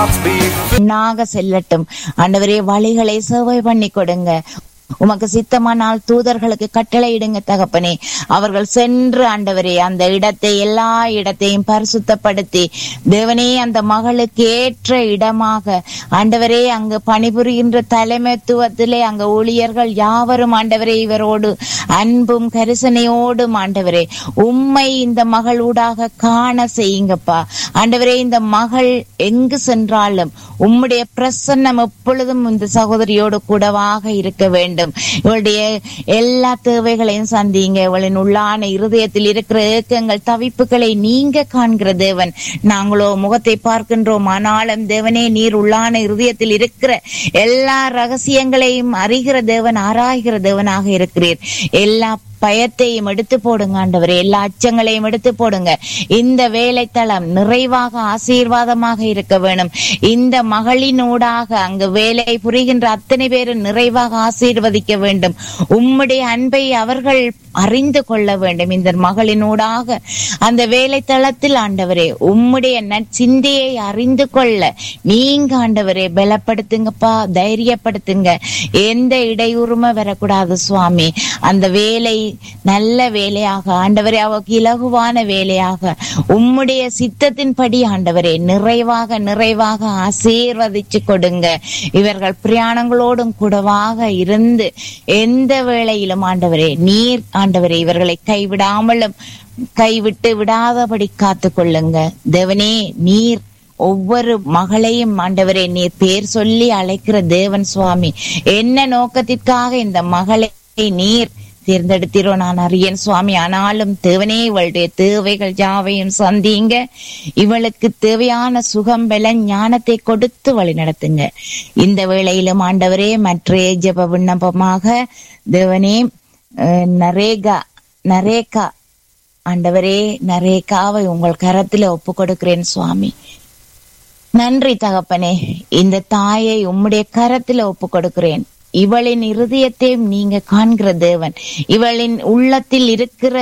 happy நாக செல்லட்டும் ஆண்டவரே வழிகளை சேவை பண்ணி கொடுங்க உமக்கு சித்தமானால் தூதர்களுக்கு கட்டளையிடுங்க தகப்பனே அவர்கள் சென்று ஆண்டவரே அந்த இடத்தை எல்லா இடத்தையும் பரிசுத்தப்படுத்தி தேவனே அந்த மகளுக்கு ஏற்ற இடமாக ஆண்டவரே அங்கு பணிபுரிகின்ற தலைமைத்துவத்திலே அங்க ஊழியர்கள் யாவரும் ஆண்டவரே இவரோடு அன்பும் கரிசனையோடும் ஆண்டவரே உம்மை இந்த மகளூடாக காண செய்யுங்கப்பா ஆண்டவரே இந்த மகள் எங்கு சென்றாலும் உம்முடைய பிரசன்னம் எப்பொழுதும் இந்த சகோதரியோடு கூடவாக இருக்க வேண்டும் இவளுடைய எல்லா தேவைகளையும் சந்திங்க இவளின் உள்ளான இருதயத்தில் இருக்கிற ஏக்கங்கள் தவிப்புகளை நீங்க காண்கிற தேவன் நாங்களோ முகத்தை பார்க்கின்றோம் ஆனாலும் தேவனே நீர் உள்ளான இருதயத்தில் இருக்கிற எல்லா ரகசியங்களையும் அறிகிற தேவன் ஆராய்கிற தேவனாக இருக்கிறீர் எல்லா பயத்தையும் எடுத்து போடுங்க ஆண்டவரே எல்லா அச்சங்களையும் எடுத்து போடுங்க இந்த வேலைத்தளம் நிறைவாக ஆசீர்வாதமாக இருக்க வேணும் இந்த மகளினூடாக அங்கு வேலை புரிகின்ற அத்தனை பேரும் நிறைவாக ஆசீர்வதிக்க வேண்டும் உம்முடைய அன்பை அவர்கள் அறிந்து கொள்ள வேண்டும் இந்த மகளினூடாக அந்த வேலைத்தளத்தில் ஆண்டவரே உம்முடைய நற்சிந்தையை அறிந்து கொள்ள நீங்க ஆண்டவரே பலப்படுத்துங்கப்பா தைரியப்படுத்துங்க எந்த இடையூறுமே வரக்கூடாது சுவாமி அந்த வேலை நல்ல வேலையாக ஆண்டவரே அவக்கு இலகுவான வேலையாக உம்முடைய சித்தத்தின்படி ஆண்டவரே நிறைவாக நிறைவாக ஆசீர்வதிச்சு கொடுங்க இவர்கள் பிரயாணங்களோடும் கூடவாக இருந்து எந்த வேளையிலும் ஆண்டவரே நீர் ஆண்டவரே இவர்களை கைவிடாமலும் கைவிட்டு விடாதபடி காத்து கொள்ளுங்க தேவனே நீர் ஒவ்வொரு மகளையும் ஆண்டவரே நீர் பேர் சொல்லி அழைக்கிற தேவன் சுவாமி என்ன நோக்கத்திற்காக இந்த மகளை நீர் தேர்ந்தெடுத்தீரோ நான் அறியேன் சுவாமி ஆனாலும் தேவனே இவளுடைய தேவைகள் யாவையும் சந்திங்க இவளுக்கு தேவையான சுகம் பல ஞானத்தை கொடுத்து வழி நடத்துங்க இந்த வேளையிலும் ஆண்டவரே மற்ற ஜெப விண்ணப்பமாக தேவனே அஹ், நரேகா நரேகா ஆண்டவரே நரேகாவை உங்கள் கரத்துல ஒப்பு கொடுக்கிறேன் சுவாமி நன்றி தகப்பனே இந்த தாயை உம்முடைய கரத்துல ஒப்பு கொடுக்கிறேன் இவளின் இருதயத்தையும் நீங்க காண்கிற தேவன் இவளின் உள்ளத்தில் இருக்கிற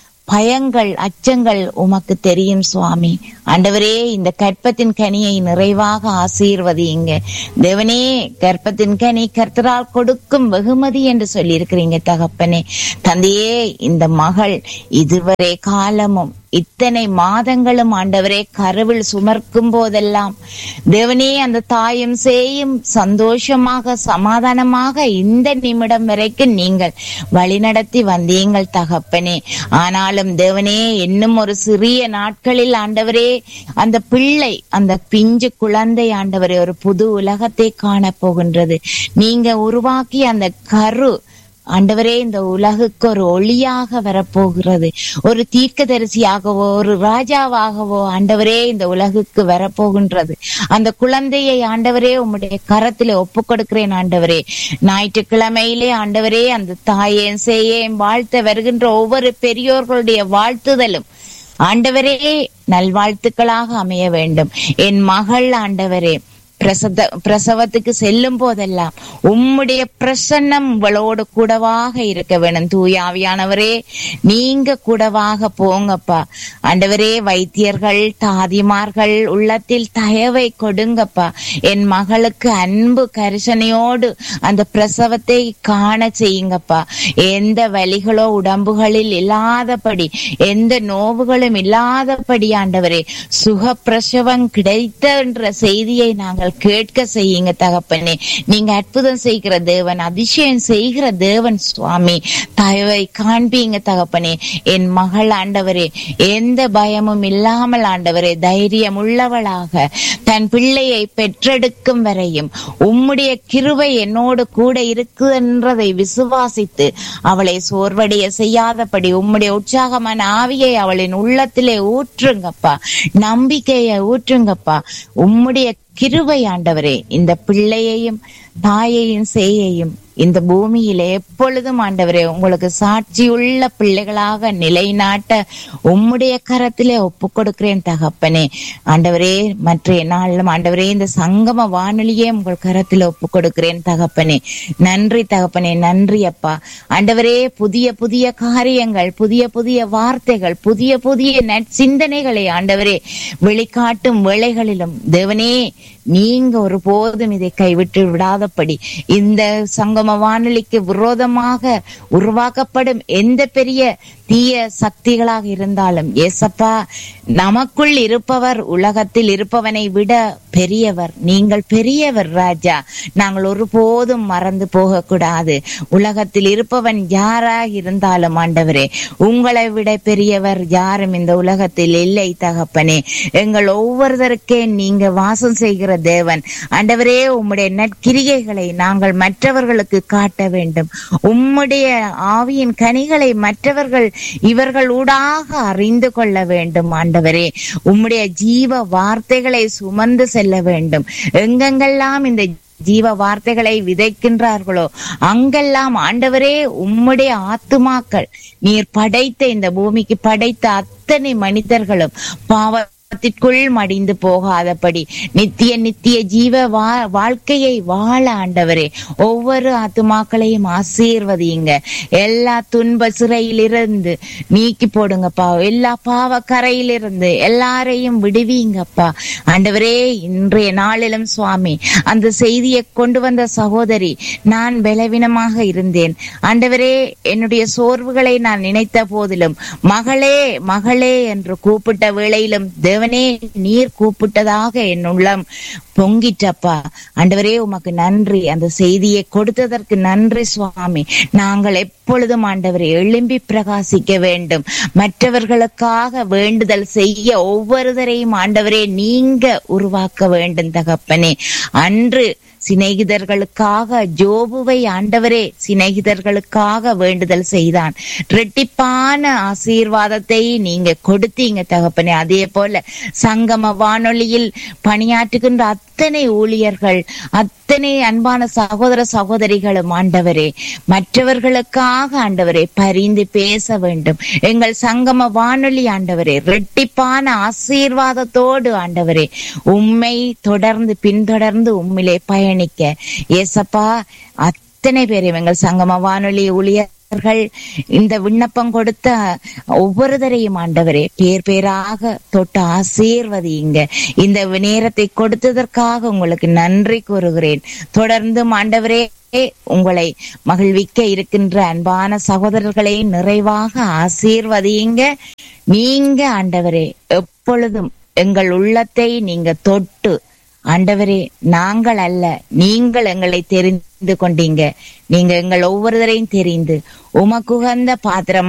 பயங்கள் அச்சங்கள் உமக்கு தெரியும் சுவாமி ஆண்டவரே இந்த கற்பத்தின் கனியை நிறைவாக ஆசீர்வதியுங்க தேவனே கற்பத்தின் கனி கர்த்தரால் கொடுக்கும் வெகுமதி என்று சொல்லி இருக்கிறீங்க தகப்பனே தந்தையே இந்த மகள் இதுவரை காலமும் இத்தனை மாதங்களும் ஆண்டவரே கருவில் சுமர்க்கும் போதெல்லாம் தேவனே அந்த தாயும் சேயும் சந்தோஷமாக சமாதானமாக இந்த நிமிடம் வரைக்கும் நீங்கள் வழிநடத்தி வந்தீங்கள் தகப்பனே ஆனாலும் தேவனே இன்னும் ஒரு சிறிய நாட்களில் ஆண்டவரே அந்த பிள்ளை அந்த பிஞ்சு குழந்தை ஆண்டவரே ஒரு புது உலகத்தை காண போகின்றது நீங்க உருவாக்கி அந்த கரு ஆண்டவரே இந்த உலகுக்கு ஒரு ஒளியாக வரப்போகிறது ஒரு தீர்க்கதரிசியாகவோ ஒரு ராஜாவாகவோ ஆண்டவரே இந்த உலகுக்கு வரப்போகின்றது அந்த குழந்தையை ஆண்டவரே உம்முடைய கரத்திலே ஒப்பு கொடுக்கிறேன் ஆண்டவரே ஞாயிற்றுக்கிழமையிலே ஆண்டவரே அந்த தாயேன் சேயேன் வாழ்த்த வருகின்ற ஒவ்வொரு பெரியோர்களுடைய வாழ்த்துதலும் ஆண்டவரே நல்வாழ்த்துக்களாக அமைய வேண்டும் என் மகள் ஆண்டவரே பிரசத பிரசவத்துக்கு செல்லும் போதெல்லாம் உம்முடைய பிரசன்னம் உங்களோடு கூடவாக இருக்க வேணும் தூயாவியானவரே நீங்க கூடவாக போங்கப்பா ஆண்டவரே வைத்தியர்கள் தாதிமார்கள் உள்ளத்தில் தயவை கொடுங்கப்பா என் மகளுக்கு அன்பு கரிசனையோடு அந்த பிரசவத்தை காண செய்யுங்கப்பா எந்த வலிகளோ உடம்புகளில் இல்லாதபடி எந்த நோவுகளும் இல்லாதபடி ஆண்டவரே சுக பிரசவம் கிடைத்த என்ற செய்தியை நாங்கள் கேட்க செய்யுங்க தகப்பனே நீங்க அற்புதம் செய்கிற தேவன் அதிசயம் செய்கிற தேவன் சுவாமி தயவை காண்பீங்க தகப்பனே என் மகள் ஆண்டவரே எந்த பயமும் இல்லாமல் ஆண்டவரே தைரியம் உள்ளவளாக தன் பிள்ளையை பெற்றெடுக்கும் வரையும் உம்முடைய கிருபை என்னோடு கூட இருக்குன்றதை விசுவாசித்து அவளை சோர்வடைய செய்யாதபடி உம்முடைய உற்சாகமான ஆவியை அவளின் உள்ளத்திலே ஊற்றுங்கப்பா நம்பிக்கையை ஊற்றுங்கப்பா உம்முடைய கிருபை ஆண்டவரே இந்த பிள்ளையையும் தாயையும் சேயையும் இந்த பூமியில எப்பொழுதும் ஆண்டவரே உங்களுக்கு சாட்சியுள்ள பிள்ளைகளாக நிலைநாட்ட உம்முடைய கரத்திலே ஒப்பு கொடுக்கிறேன் தகப்பனே ஆண்டவரே மற்ற நாளிலும் ஆண்டவரே இந்த சங்கம வானொலியே உங்கள் கரத்திலே ஒப்பு கொடுக்கிறேன் தகப்பனே நன்றி தகப்பனே நன்றி அப்பா ஆண்டவரே புதிய புதிய காரியங்கள் புதிய புதிய வார்த்தைகள் புதிய புதிய நற்சிந்தனைகளை ஆண்டவரே வெளிக்காட்டும் வேளைகளிலும் தேவனே நீங்க ஒரு போதும் இதை கைவிட்டு விடாதபடி இந்த சங்கம வானொலிக்கு விரோதமாக உருவாக்கப்படும் எந்த பெரிய தீய சக்திகளாக இருந்தாலும் ஏசப்பா நமக்குள் இருப்பவர் உலகத்தில் இருப்பவனை விட பெரியவர் நீங்கள் பெரியவர் ராஜா நாங்கள் ஒருபோதும் மறந்து போக கூடாது உலகத்தில் இருப்பவன் யாராக இருந்தாலும் ஆண்டவரே உங்களை விட பெரியவர் யாரும் இந்த உலகத்தில் இல்லை தகப்பனே எங்கள் ஒவ்வொருத்தருக்கே நீங்க வாசம் செய்கிற தேவன் ஆண்டவரே உம்முடைய நற்கிரிகைகளை நாங்கள் மற்றவர்களுக்கு காட்ட வேண்டும் உம்முடைய ஆவியின் கனிகளை மற்றவர்கள் இவர்கள் ஊடாக அறிந்து கொள்ள வேண்டும் ஆண்டவரே உம்முடைய ஜீவ வார்த்தைகளை சுமந்து செல்ல வேண்டும் எங்கெங்கெல்லாம் இந்த ஜீவ வார்த்தைகளை விதைக்கின்றார்களோ அங்கெல்லாம் ஆண்டவரே உம்முடைய ஆத்துமாக்கள் நீர் படைத்த இந்த பூமிக்கு படைத்த அத்தனை மனிதர்களும் பாவ பாவத்திற்குள் மடிந்து போகாதபடி நித்திய நித்திய ஜீவ வா வாழ்க்கையை வாழ ஆண்டவரே ஒவ்வொரு ஆத்துமாக்களையும் ஆசீர்வதியுங்க எல்லா துன்ப சிறையிலிருந்து நீக்கி போடுங்கப்பா எல்லா பாவ கரையிலிருந்து எல்லாரையும் விடுவீங்கப்பா ஆண்டவரே இன்றைய நாளிலும் சுவாமி அந்த செய்தியை கொண்டு வந்த சகோதரி நான் பலவீனமாக இருந்தேன் ஆண்டவரே என்னுடைய சோர்வுகளை நான் நினைத்த போதிலும் மகளே மகளே என்று கூப்பிட்ட வேளையிலும் தேவனே நீர் கூப்பிட்டதாக என் உள்ளம் பொங்கிட்டப்பா ஆண்டவரே உமக்கு நன்றி அந்த செய்தியை கொடுத்ததற்கு நன்றி சுவாமி நாங்கள் எப்பொழுதும் ஆண்டவரை எழும்பி பிரகாசிக்க வேண்டும் மற்றவர்களுக்காக வேண்டுதல் செய்ய ஒவ்வொருவரையும் ஆண்டவரே நீங்க உருவாக்க வேண்டும் தகப்பனே அன்று சிநேகிதர்களுக்காக ஜோபுவை ஆண்டவரே சிநேகிதர்களுக்காக வேண்டுதல் செய்தான் ரெட்டிப்பான ஆசீர்வாதத்தை நீங்க கொடுத்தீங்க தகப்பனே அதே போல சங்கம வானொலியில் பணியாற்றுகின்ற அத்தனை ஊழியர்கள் அத்தனை அன்பான சகோதர சகோதரிகளும் ஆண்டவரே மற்றவர்களுக்காக ஆண்டவரே பரிந்து பேச வேண்டும் எங்கள் சங்கம வானொலி ஆண்டவரே ரெட்டிப்பான ஆசீர்வாதத்தோடு ஆண்டவரே உம்மை தொடர்ந்து பின்தொடர்ந்து உம்மிலே பயணிக்க ஏசப்பா அத்தனை பேரையும் எங்கள் சங்கம வானொலி ஊழியர் அவர்கள் இந்த விண்ணப்பம் கொடுத்த ஒவ்வொருத்தரையும் ஆண்டவரே பேர் பேராக தொட்டு ஆசீர்வதியுங்க இந்த நேரத்தை கொடுத்ததற்காக உங்களுக்கு நன்றி கூறுகிறேன் தொடர்ந்தும் ஆண்டவரே உங்களை மகிழ்விக்க இருக்கின்ற அன்பான சகோதரர்களை நிறைவாக ஆசீர்வதியுங்க நீங்க ஆண்டவரே எப்பொழுதும் எங்கள் உள்ளத்தை நீங்க தொட்டு ஆண்டவரே நாங்கள் அல்ல நீங்கள் எங்களை தெரிந்து கொண்டீங்க நீங்க எங்கள் ஒவ்வொருவரையும் தெரிந்து உமக்குகந்த பாத்திரமா